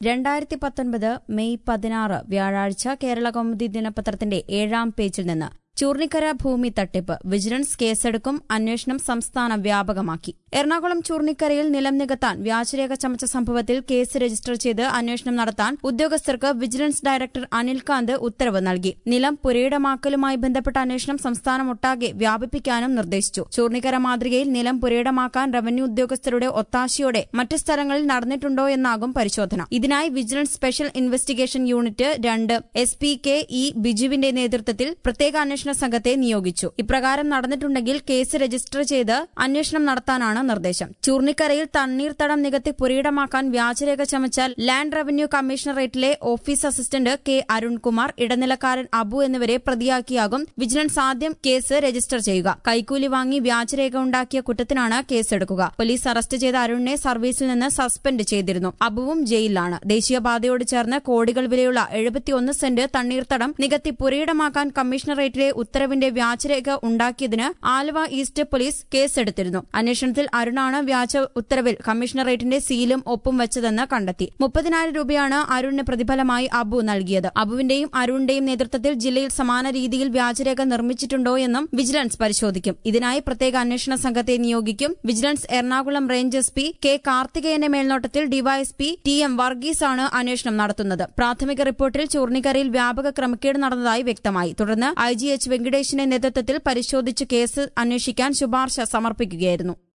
രണ്ടായിരത്തി പത്തൊൻപത് മെയ് പതിനാറ് വ്യാഴാഴ്ച കേരള കൗമുദി ദിനപത്രത്തിന്റെ ഏഴാം പേജിൽ നിന്ന് ചൂർണിക്കര ഭൂമി തട്ടിപ്പ് വിജിലൻസ് കേസെടുക്കും അന്വേഷണം സംസ്ഥാന വ്യാപകമാക്കി എറണാകുളം ചൂർണിക്കരയിൽ നിലം നികത്താൻ വ്യാജരേഖ ചമച്ച സംഭവത്തിൽ കേസ് രജിസ്റ്റർ ചെയ്ത് അന്വേഷണം നടത്താൻ ഉദ്യോഗസ്ഥർക്ക് വിജിലൻസ് ഡയറക്ടർ അനിൽകാന്ത് ഉത്തരവ് നൽകി നിലം പുരയിടമാക്കലുമായി ബന്ധപ്പെട്ട അന്വേഷണം സംസ്ഥാനമൊട്ടാകെ വ്യാപിപ്പിക്കാനും നിർദ്ദേശിച്ചു ചൂർണിക്കര മാതൃകയിൽ നിലം പുരയിടമാക്കാൻ റവന്യൂ ഉദ്യോഗസ്ഥരുടെ ഒത്താശയോടെ മറ്റ് സ്ഥലങ്ങളിൽ നടന്നിട്ടുണ്ടോ എന്നാകും പരിശോധന ഇതിനായി വിജിലൻസ് സ്പെഷ്യൽ ഇൻവെസ്റ്റിഗേഷൻ യൂണിറ്റ് രണ്ട് എസ് പി കെ ഇ ബിജുവിന്റെ നേതൃത്വത്തിൽ പ്രത്യേക അന്വേഷണ സംഘത്തെ നിയോഗിച്ചു ഇപ്രകാരം നടന്നിട്ടുണ്ടെങ്കിൽ കേസ് രജിസ്റ്റർ ചെയ്ത് അന്വേഷണം നടത്താനാണ് നിർദ്ദേശം ചൂർണിക്കരയിൽ തണ്ണീർത്തടം നികത്തി പുരയിടമാക്കാൻ വ്യാജരേഖ ചമച്ചാൽ ലാൻഡ് റവന്യൂ കമ്മീഷണറേറ്റിലെ ഓഫീസ് അസിസ്റ്റന്റ് കെ അരുൺകുമാർ ഇടനിലക്കാരൻ അബു എന്നിവരെ പ്രതിയാക്കിയാകും വിജിലൻസ് ആദ്യം കേസ് രജിസ്റ്റർ ചെയ്യുക കൈക്കൂലി വാങ്ങി വ്യാജരേഖ ഉണ്ടാക്കിയ കുറ്റത്തിനാണ് കേസെടുക്കുക പോലീസ് അറസ്റ്റ് ചെയ്ത അരുണിനെ സർവീസിൽ നിന്ന് സസ്പെൻഡ് ചെയ്തിരുന്നു അബുവും ജയിലിലാണ് ദേശീയപാതയോട് ചേർന്ന് കോടികൾ വിലയുള്ള എഴുപത്തിയൊന്ന് സെന്റ് തണ്ണീർത്തടം നികത്തി പുരയിടമാക്കാൻ കമ്മീഷണറേറ്റിലെ ഉത്തരവിന്റെ വ്യാജരേഖ ഉണ്ടാക്കിയതിന് ആലുവ ഈസ്റ്റ് പോലീസ് കേസെടുത്തിരുന്നു അന്വേഷണത്തിൽ അരുണാണ് വ്യാജ ഉത്തരവിൽ കമ്മീഷണറേറ്റിന്റെ സീലും ഒപ്പും വെച്ചതെന്ന് കണ്ടെത്തി മുപ്പതിനായിരം രൂപയാണ് അരുണിന് പ്രതിഫലമായി അബു നൽകിയത് അബുവിന്റെയും അരുണിന്റെയും നേതൃത്വത്തിൽ ജില്ലയിൽ സമാന രീതിയിൽ വ്യാജരേഖ നിർമ്മിച്ചിട്ടുണ്ടോ എന്നും വിജിലൻസ് പരിശോധിക്കും ഇതിനായി പ്രത്യേക അന്വേഷണ സംഘത്തെ നിയോഗിക്കും vigilance Ernakulam range S P K കാർത്തികേയന്റെ മേൽനോട്ടത്തിൽ ഡിവൈഎസ്പി ടി എം വർഗീസ് ആണ് അന്വേഷണം നടത്തുന്നത് പ്രാഥമിക റിപ്പോർട്ടിൽ ചൂർണിക്കരയിൽ വ്യാപക ക്രമക്കേട് നടന്നതായി വ്യക്തമായി തുടർന്ന് ഐ ജി എച്ച് വെങ്കടേഷിന്റെ നേതൃത്വത്തിൽ പരിശോധിച്ച് കേസ് അന്വേഷിക്കാൻ ശുപാർശ സമർപ്പിക്കുകയായിരുന്നു